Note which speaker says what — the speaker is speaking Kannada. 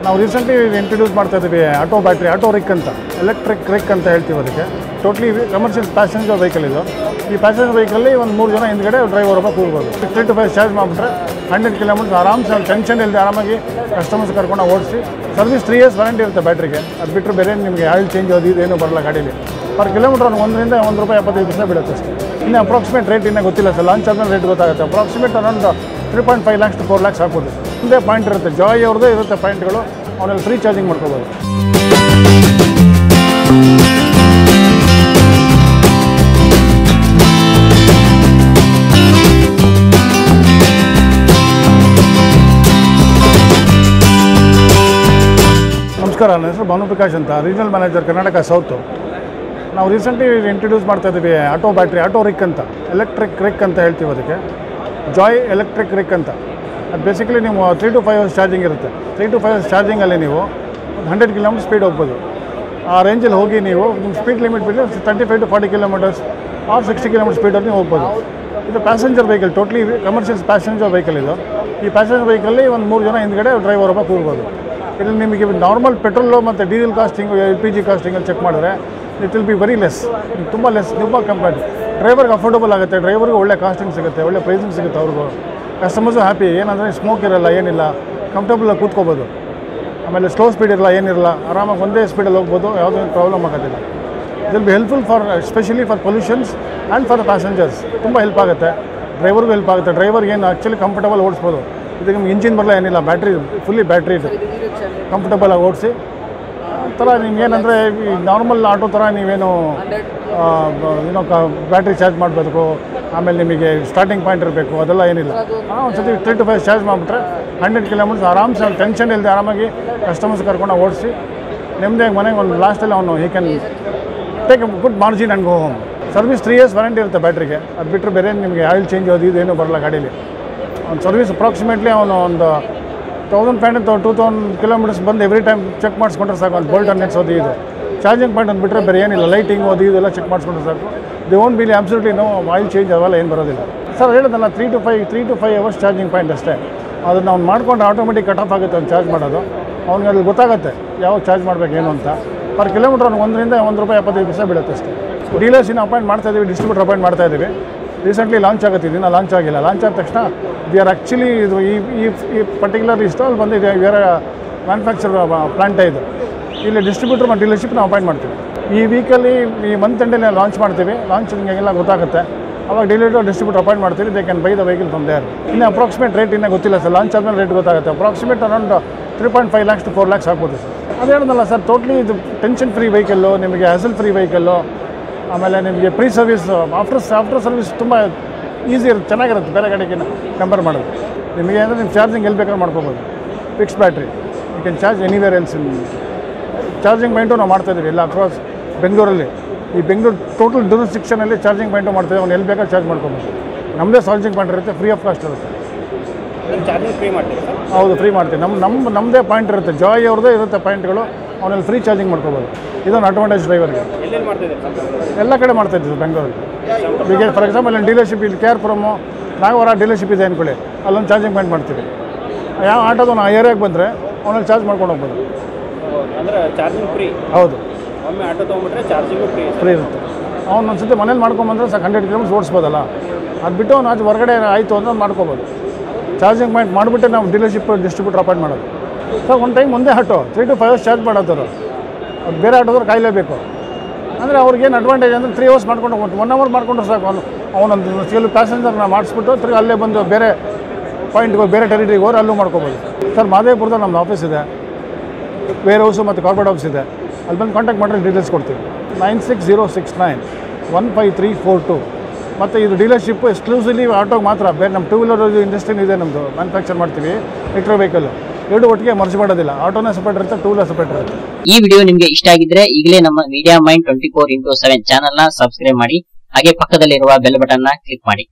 Speaker 1: ನಾವು ರೀಸೆಂಟ್ಲಿ ಇಂಟ್ರೊಡ್ಯೂಸ್ ಮಾಡ್ತಾ ಇದ್ದೀವಿ ಆಟೋ ಬ್ಯಾಟ್ರಿ ಆಟೋ ರಿಕ್ ಅಂತ ಎಲೆಕ್ಟ್ರಿಕ್ ರಿಕ್ ಅಂತ ಹೇಳ್ತೀವಿ ಅದಕ್ಕೆ ಟೋಟ್ಲಿ ಕಮರ್ಷಿಯಲ್ ಪ್ಯಾಸೆಂಜರ್ ವೆಹಿಕಲ್ ಇದು ಈ ಪ್ಯಾಸೆಂಜರ್ ವೆಹಿಕಲ್ಲಿ ಒಂದು ಮೂರು ಜನ ಹಿಂದ್ಗಡೆ ಡ್ರೈವರ್ ಒಬ್ಬ ಕೂರ್ಬೋದು ತ್ರೀ ಟು ಫೈವ್ ಚಾರ್ಜ್ ಮಾಡಿಬಿಟ್ರೆ ಹಂಡ್ರೆಡ್ ಕಿಲೋಮೀಟರ್ ಆರಾಮ್ಸೆ ಟೆನ್ಷನ್ ಇಲ್ಲದೆ ಆರಾಮಾಗಿ ಕಸ್ಟಮರ್ಸ್ ಕರ್ಕೊಂಡು ಓಡಿಸಿ ಸರ್ವಿಸ್ ತ್ರೀ ಇಯರ್ಸ್ ವಾರಂಟಿ ಇರುತ್ತೆ ಬ್ಯಾಟ್ರಿಗೆ ಅದು ಬಿಟ್ಟರೆ ಬೇರೆ ನಿಮಗೆ ಆಯಿಲ್ ಚೇಂಜ್ ಅದು ಇದು ಏನೂ ಬರಲ್ಲ ಗಾಡೀಲಿ ಪರ್ ಕಿಲೋಮೀಟರ್ ಒಂದು ಒಂದರಿಂದ ಒಂದು ರೂಪಾಯಿ ಎಪ್ಪತ್ತೈದು ಪೈಸೆ ಬೀಳುತ್ತೆ ಅಷ್ಟೇ ಇನ್ನು ಅಪ್ರಾಕ್ಸಿಮೇಟ್ ರೇಟ್ ಇನ್ನೂ ಗೊತ್ತಿಲ್ಲ ಸರ್ ಲಾಂಚ್ ಆದ್ಮೇಲೆ ರೇಟ್ ಗೊತ್ತಾಗುತ್ತೆ approximate around three point five lakhs to four lakhs ಹಾಕ್ಬೋದು ಒಂದೇ ಪಾಯಿಂಟ್ ಇರುತ್ತೆ ಜಾಯ್ ಅವ್ರದ್ದೇ ಇರುತ್ತೆ ಪಾಯಿಂಟ್ಗಳು ಅವನಲ್ಲಿ ಫ್ರೀ ಚಾರ್ಜಿಂಗ್ ಮಾಡ್ಕೋಬೋದು ನಮಸ್ಕಾರ ನನ್ನ ಹೆಸರು ಭಾನು ಪ್ರಕಾಶ್ ಅಂತ ರೀಜನಲ್ ಮ್ಯಾನೇಜರ್ ಕರ್ನಾಟಕ ಸೌತು ನಾವು ರೀಸೆಂಟ್ಲಿ ಇಂಟ್ರೊಡ್ಯೂಸ್ ಮಾಡ್ತಾ ಇದ್ದೀವಿ ಆಟೋ ಬ್ಯಾಟ್ರಿ ಆಟೋ ರಿಕ್ ಅಂತ ಎಲೆಕ್ಟ್ರಿಕ್ ರಿಕ್ ಅಂತ ಹೇಳ್ತೀವಿ ಅದಕ್ಕೆ ಜಾಯ್ ಎಲೆಕ್ಟ್ರಿಕ್ ರಿಕ್ ಅಂತ ಅದು ಬೇಸಿಕಲಿ ನೀವು three to five hours charging ಇರುತ್ತೆ ತ್ರೀ ಟು ಫೈವ್ ಅವರ್ಸ್ ಚಾರ್ಜಿಂಗಲ್ಲಿ ನೀವು ಒಂದು ಹಂಡ್ರೆಡ್ ಕಿಲೋಮೀಟರ್ ಸ್ಪೀಡ್ ಹೋಗ್ಬೋದು ಆ ರೇಂಜಲ್ಲಿ ಹೋಗಿ ನೀವು ನಿಮ್ಮ ಸ್ಪೀಡ್ ಲಿಮಿಟ್ ಬಿಟ್ಟು thirty five to forty kilometres or sixty kilometre ಸ್ಪೀಡಲ್ಲಿ ನೀವು ಹೋಗ್ಬೋದು ಇದು passenger vehicle totally commercial passenger vehicle ಇದು ಈ ಪ್ಯಾಸೆಂಜರ್ ವೆಹಿಕಲ್ಲಿ ಒಂದು ಮೂರು ಜನ ಹಿಂದ್ಗಡೆ ಡ್ರೈವರ್ ಒಬ್ಬ ಕೂರ್ಬೋದು ಇಲ್ಲಿ ನಿಮಗೆ ನಾರ್ಮಲ್ ಪೆಟ್ರೋಲು ಮತ್ತು diesel costing L P G ಕಾಸ್ಟಿಂಗಲ್ಲಿ ಚೆಕ್ ಮಾಡಿದ್ರೆ it will be very less ತುಂಬ ಲೆಸ್ ತುಂಬ ಕಂಪೇರ್ಡ್ ಡ್ರೈವರ್ಗೆ ಅಫೋರ್ಡಬಲ್ ಆಗುತ್ತೆ ಡ್ರೈವರ್ಗೆ ಒಳ್ಳೆ ಕಾಸ್ಟಿಂಗ್ ಸಿಗುತ್ತೆ ಒಳ್ಳೆ ಪ್ರೈಸಿಂಗ್ ಸಿಗುತ್ತೆ ಅವ್ರಿಗೂ ಕಸ್ಟಮರ್ಸು ಹ್ಯಾಪಿ ಏನಂದರೆ ಸ್ಮೋಕ್ ಇರಲ್ಲ ಏನಿಲ್ಲ ಕಂಫರ್ಟಬಲ್ ಕೂತ್ಕೋಬೋದು ಆಮೇಲೆ ಸ್ಲೋ ಸ್ಪೀಡ್ ಇರಲ್ಲ ಏನಿರಲ್ಲ ಆರಾಮಾಗಿ ಒಂದೇ ಸ್ಪೀಡಲ್ಲಿ ಹೋಗ್ಬೋದು ಯಾವುದೋ ಪ್ರಾಬ್ಲಮ್ ಆಗೋದಿಲ್ಲ it be helpful for especially for pollutions and for the passengers ತುಂಬ ಹೆಲ್ಪ್ ಆಗುತ್ತೆ ಡ್ರೈವರ್ಗೂ ಹೆಲ್ಪ್ ಆಗುತ್ತೆ ಡ್ರೈವರ್ಗೆ ಏನು ಆ್ಯಕ್ಚುಲಿ ಕಂಫರ್ಟಬಲ್ ಓಡಿಸ್ಬೋದು ಇದು ನಿಮ್ಗೆ ಇಂಜಿನ್ ಬರಲ್ಲ ಏನಿಲ್ಲ ಬ್ಯಾಟ್ರಿ ಫುಲ್ಲಿ ಬ್ಯಾಟ್ರಿ ಇದು ಕಂಫರ್ಟಬಲ್ ಆಗಿ ಓಡಿಸಿ ಥರ ನಿಮ್ಗೇನಂದರೆ ಈ ನಾರ್ಮಲ್ ಆಟೋ ಥರ ನೀವೇನು ಆ, ಬ- ಏನೋ ಕ ಬ್ಯಾಟ್ರಿ ಚಾರ್ಜ್ ಮಾಡಬೇಕು ಆಮೇಲೆ ನಿಮಗೆ ಸ್ಟಾರ್ಟಿಂಗ್ ಪಾಯಿಂಟ್ ಇರಬೇಕು ಅದೆಲ್ಲ ಏನಿಲ್ಲ ಹಾಂ ಒಂದು ಸತಿ ತ್ರೀ ಟು ಫೈವ್ ಚಾರ್ಜ್ ಮಾಡಿಬಿಟ್ರೆ ಹಂಡ್ರೆಡ್ ಕಿಲೋಮೀಟರ್ಸ್ ಆರಾಮ್ಸೆ ಟೆನ್ಷನ್ ಇಲ್ಲದೆ ಆರಾಮಾಗಿ ಕಸ್ಟಮರ್ಸ್ ಕರ್ಕೊಂಡು ಓಡಿಸಿ ನೆಮ್ಮದಿಯಾಗಿ ಮನೆಗೆ ಒಂದು ಲಾಸ್ಟಲ್ಲಿ ಅವನು he can take good margin and go home service three years warranty ಇರುತ್ತೆ ಬ್ಯಾಟ್ರಿಗೆ ಅದು ಬಿಟ್ಟರೆ ಬೇರೆ ನಿಮಗೆ ಆಯಿಲ್ ಚೇಂಜ್ ಅದು ಇದು ಏನೂ ಬರಲ್ಲ ಗಾಡೀಲಿ ಅವ್ನು ಸರ್ವಿಸ್ ಅಪ್ರಾಕ್ಸಿಮೇಟ್ಲಿ ಅವನು ಒಂದು thousand five hundred two thousand kilometres ಬಂದು ಎವ್ರಿ ಟೈಮ್ ಚೆಕ್ ಮಾಡಿಸ್ಕೊಂಡ್ರೆ ಸಾಕು ಒಂದು ಬೋಲ್ಟ್ ಅನ್ನೆಟ್ಸ್ ಅದು ಇದು ಚಾರ್ಜಿಂಗ್ ಪಾಯಿಂಟ್ ಒಂದು ಬಿಟ್ಟರೆ ಬೇರೆ ಏನಿಲ್ಲ ಲೈಟಿಂಗ್ ಅದು ಇದೆಲ್ಲ ಚೆಕ್ ಮಾಡಿಸ್ಕೊಂಡ್ರೆ ಸಾಕು ದಿ ಓನ್ ಬಿಲಿ ಅಬ್ಸಲ್ಯೂಟ್ಲಿ ನೋ ಆಯಿಲ್ ಚೇಂಜ್ ಅವೆಲ್ಲ ಏನು ಬರೋದಿಲ್ಲ ಸರ್ ಹೇಳಿದಲ್ಲ three to five three to five hours charging point ಅಷ್ಟೇ ಅದನ್ನು ಅವ್ನು ಮಾಡ್ಕೊಂಡು ಆಟೋಮೆಟಿಕ್ ಕಟ್ ಆಫ್ ಆಗುತ್ತೆ ಅವ್ನು ಚಾರ್ಜ್ ಮಾಡೋದು ಅವ್ನಿಗೆ ಅಲ್ಲಿ ಗೊತ್ತಾಗುತ್ತೆ ಯಾವಾಗ ಚಾರ್ಜ್ ಮಾಡಬೇಕು ಏನು ಅಂತ ಪರ್ ಕಿಲೋಮೀಟರ್ ಅವ್ನಿಗೆ ಒಂದರಿಂದ ಒಂದು ರೂಪಾಯಿ ಎಪ್ಪತ್ತೈದು ಪೈಸೆ ಬೀಳುತ್ತೆ ಅಷ್ಟೇ ಡೀಲರ್ಸ್ ಇನ್ನು ಅಪಾಯಿಂಟ್ ಮಾಡ್ತಾ ಇದ್ದೀವಿ ಡಿಸ್ಟ್ರಿಬ್ಯೂಟರ್ ಅಪಾಯಿಂಟ್ ಮಾಡ್ತಾ ಇದ್ದೀವಿ ರೀಸೆಂಟ್ಲಿ ಲಾಂಚ್ ಆಗುತ್ತೆ ಇದನ್ನು ಲಾಂಚ್ ಆಗಿಲ್ಲ ಲಾಂಚ್ ಆದ ತಕ್ಷಣ ವಿ ಆರ್ ಆ್ಯಕ್ಚುಲಿ ಇದು ಈ ಈ ಈ ಪರ್ಟಿಕ್ಯುಲರ್ ಇಸ್ಟಾಲ್ ಬಂದಿದೆ ವಿ ಆರ್ ಮ್ಯಾನುಫ್ಯಾಕ್ಚರ್ ಪ್ಲಾಂಟೇ ಇದು ಇಲ್ಲಿ ಡಿಸ್ಟ್ರಿಬ್ಯೂಟರ್ ಮತ್ತು ಡೀಲರ್ಶಿಪ್ ನಾವು ಅಪಾಯಿಂಟ್ ಮಾಡ್ತೀವಿ ಈ ವೀಕಲ್ಲಿ ಈ ಮಂತ್ ಎಂಡಲ್ಲಿ ಲಾಂಚ್ ಮಾಡ್ತೀವಿ ಲಾಂಚ್ ನಿಮಗೆಲ್ಲ ಗೊತ್ತಾಗುತ್ತೆ ಅವಾಗ ಡೀಲರ್ ಡಿಸ್ಟ್ರಿಬ್ಯೂಟರ್ ಅಪಾಯಿಂಟ್ ಮಾಡ್ತೀವಿ they can buy the vehicle from there ಇನ್ನು ಅಪ್ರಾಕ್ಸಿಮೇಟ್ ರೇಟ್ ಇನ್ನೂ ಗೊತ್ತಿಲ್ಲ ಸರ್ ಲಾಂಚ್ ಆದಮೇಲೆ ರೇಟ್ ಗೊತ್ತಾಗುತ್ತೆ approximate around three point five lakhs to four lakhs ಆಗ್ಬೋದು ಸರ್ ಅದು ಹೇಳಿದ್ನಲ್ಲ ಸರ್ ಟೋಟ್ಲಿ ಇದು ಟೆನ್ಷನ್ ಫ್ರೀ ವೆಹಿಕಲ್ಲು ನಿಮಗೆ ಹ್ಯಾಸಲ್ ಫ್ರೀ ವೆಹಿಕಲ್ಲು ಆಮೇಲೆ ನಿಮಗೆ pre service after after service ತುಂಬ ಈಸಿ ಇರುತ್ತೆ ಚೆನ್ನಾಗಿರುತ್ತೆ ಬೇರೆ ಗಾಡಿಗೆ ಕಂಪೇರ್ ಮಾಡೋದು ನಿಮಗೆ ಅಂದರೆ ನೀವು ಚಾರ್ಜಿಂಗ್ ಎಲ್ಲಿ ಬೇಕಾದ್ರೂ ಮಾಡ್ಕೋಬೋದು fix battery you can charge anywhere else in charging point ನಾವು ಮಾಡ್ತಾ ಇದ್ದೀವಿ ಎಲ್ಲ ಅಕ್ರಾಸ್ ಬೆಂಗಳೂರಲ್ಲಿ ಈ ಬೆಂಗಳೂರು ಟೋಟಲ್ ಡ್ಯೂರಿಸ್ಟಿಕ್ಷನಲ್ಲಿ ಚಾರ್ಜಿಂಗ್ ಪಾಯಿಂಟು ಮಾಡ್ತೀವಿ ಅವ್ನು ಎಲ್ಲಿ ಬೇಕಾದ್ರೂ ಚಾರ್ಜ್ ಮಾಡ್ಕೊಬೋದು ನಮ್ಮದೇ ಚಾರ್ಜಿಂಗ್ ಪಾಯಿಂಟ್ ಇರುತ್ತೆ ಫ್ರೀ ಆಫ್ ಕಾಸ್ಟ್ ಇರುತ್ತೆ
Speaker 2: ಚಾರ್ಜಿಂಗ್ ಫ್ರೀ ಮಾಡ್ತೀರಾ ಸರ್
Speaker 1: ಹೌದು ಫ್ರೀ ಮಾಡ್ತೀವಿ ನಮ್ಮ ನಮ್ಮ ನಮ್ಮದೇ ಪಾಯಿಂಟ್ ಇರುತ್ತೆ ಜಾಯ್ ಅವ್ರದ್ದೇ ಇರುತ್ತೆ ಪಾಯಿಂಟ್ಗಳು ಅವನಲ್ಲಿ ಫ್ರೀ ಚಾರ್ಜಿಂಗ್ ಮಾಡ್ಕೋಬೋದು ಇದೊಂದು ಅಡ್ವಾಂಟೇಜ್ ಡ್ರೈವರ್ಗೆ
Speaker 2: ಎಲ್ಲೆಲ್ಲಿ ಮಾಡ್ತಿದ್ದೀರಾ ಸರ್
Speaker 1: ಎಲ್ಲ ಕಡೆ ಮಾಡ್ತಾ ಇದ್ದೀವಿ ಬೆಂಗಳೂರಲ್ಲಿ ಈಗ ಫಾರ್ ಎಕ್ಸಾಂಪಲ್ ಇಲ್ಲಿ ಡೀಲರ್ಶಿಪ್ ಇಲ್ಲಿ K R Puram Nagavara dealership ಇದೆ ಅಂದ್ಕೊಳ್ಳಿ ಅಲ್ಲೊಂದು ಚಾರ್ಜಿಂಗ್ ಪಾಯಿಂಟ್ ಮಾಡ್ತೀವಿ ಯಾವ ಆಟೋದು ನಾವು ಏರಿಯಾಗೆ ಬಂದರೆ ಅವನಲ್ಲಿ ಚಾರ್ಜ್ ಮಾಡ್ಕೊಂಡು ಹೋಗ್ಬೋದು
Speaker 2: ಅಂದ್ರೆ ಚಾರ್ಜಿಂಗ್ ಫ್ರೀ
Speaker 1: ಹೌದು
Speaker 2: ಒಮ್ಮೆ ಆಟೋ ತೊಗೊಂಬಿಟ್ರೆ ಚಾರ್ಜಿಂಗು ಫ್ರೀ
Speaker 1: ಫ್ರೀ ಇರುತ್ತೆ ಅವ್ನು ಒಂದು ಸತಿ ಮನೇಲಿ ಮಾಡ್ಕೊಂಬಂದ್ರೆ ಸಾಕು ಹಂಡ್ರೆಡ್ ಕಿಲೋಮೀಟರ್ಸ್ ಓಡಿಸ್ಬೋದಲ್ಲ ಅದು ಬಿಟ್ಟು ಅವ್ನು ಆಚೆ ಹೊರಗಡೆ ಆಯಿತು ಅಂದ್ರೆ ಮಾಡ್ಕೋಬೋದು ಚಾರ್ಜಿಂಗ್ ಪಾಯಿಂಟ್ ಮಾಡಿಬಿಟ್ಟೆ ನಾವು ಡೀಲರ್ಶಿಪ್ ಡಿಸ್ಟ್ರಿಬ್ಯೂಟರ್ ಅಪಾಯಿಂಟ್ ಮಾಡೋದು ಸರ್ ಒಂದು ಟೈಮ್ ಒಂದೇ auto three to five hours charge ಮಾಡೋದವರು ಅದು ಬೇರೆ ಆಟೋದವ್ರು ಕಾಯಲೇಬೇಕು ಅಂದರೆ ಅವ್ರಿಗೇನು ಅಡ್ವಾಂಟೇಜ್ ಅಂದರೆ ತ್ರೀ ಅವರ್ಸ್ ಮಾಡ್ಕೊಂಡು ಹೋಗ್ಬೋದು ಒನ್ ಅವರ್ ಮಾಡ್ಕೊಂಡ್ರೆ ಸಾಕು ಅವನು ಅವನೊಂದು ಕೆಲವು ಪ್ಯಾಸೆಂಜರ್ನ ಮಾಡಿಸ್ಬಿಟ್ಟು ತಿರ್ಗಿ ಅಲ್ಲೇ ಬಂದು ಬೇರೆ ಪಾಯಿಂಟ್ಗೆ ಬೇರೆ ಟೆರಿಟರಿಗೆ ಹೋದ್ರೆ ಅಲ್ಲೂ ಮಾಡ್ಕೋಬೋದು ಸರ್ ಮಾದೇಪುರದಲ್ಲಿ ನಮ್ಮದು ಆಫೀಸ್ ಇದೆ ವೇರ್ ಹೌಸು ಮತ್ತು ಕಾರ್ಪೊರೇಟ್ ಆಫೀಸ್ ಇದೆ ಅಲ್ಲಿ ಬಂದು ಕಾಂಟ್ಯಾಕ್ಟ್ ಮಾಡಿದ್ರೆ ಡೀಟೇಲ್ಸ್ ಕೊಡ್ತೀವಿ nine six zero six nine one five three four two ಮತ್ತು ಇದು ಡೀಲರ್ಶಿಪ್ ಎಕ್ಸ್ಕ್ಲೂಸಿವ್ಲಿ ಆಟೋಗೆ ಮಾತ್ರ ಬೇರೆ ನಮ್ಮ ಟೂ ವೀಲರ್ ಇಂಡಸ್ಟ್ರಿನೂ ಇದೆ ನಮ್ಮದು ಮ್ಯಾನುಫ್ಯಾಕ್ಚರ್ ಮಾಡ್ತೀವಿ ಎಲೆಕ್ಟ್ರೋ ವೆಹಿಕಲ್ ಎರಡು ಒಟ್ಟಿಗೆ ಮರ್ಜ್ ಮಾಡೋದಿಲ್ಲ ಆಟೋನೇ ಸಪ್ರೇಟ್ ಇರುತ್ತೆ ಟೂ ವೀಲರ್ ಸಪ್ರೇಟ್ ಇರುತ್ತೆ
Speaker 3: ಈ ವಿಡಿಯೋ ನಿಮ್ಗೆ ಇಷ್ಟ ಆಗಿದ್ರೆ ಈಗಲೇ ನಮ್ಮ media mind twenty four into seven channel ನ ಸಬ್ಸ್ಕ್ರೈಬ್ ಮಾಡಿ ಹಾಗೆ ಪಕ್ಕದಲ್ಲಿರುವ ಬೆಲ್ ಬಟನ್ ನ ಕ್ಲಿಕ್ ಮಾಡಿ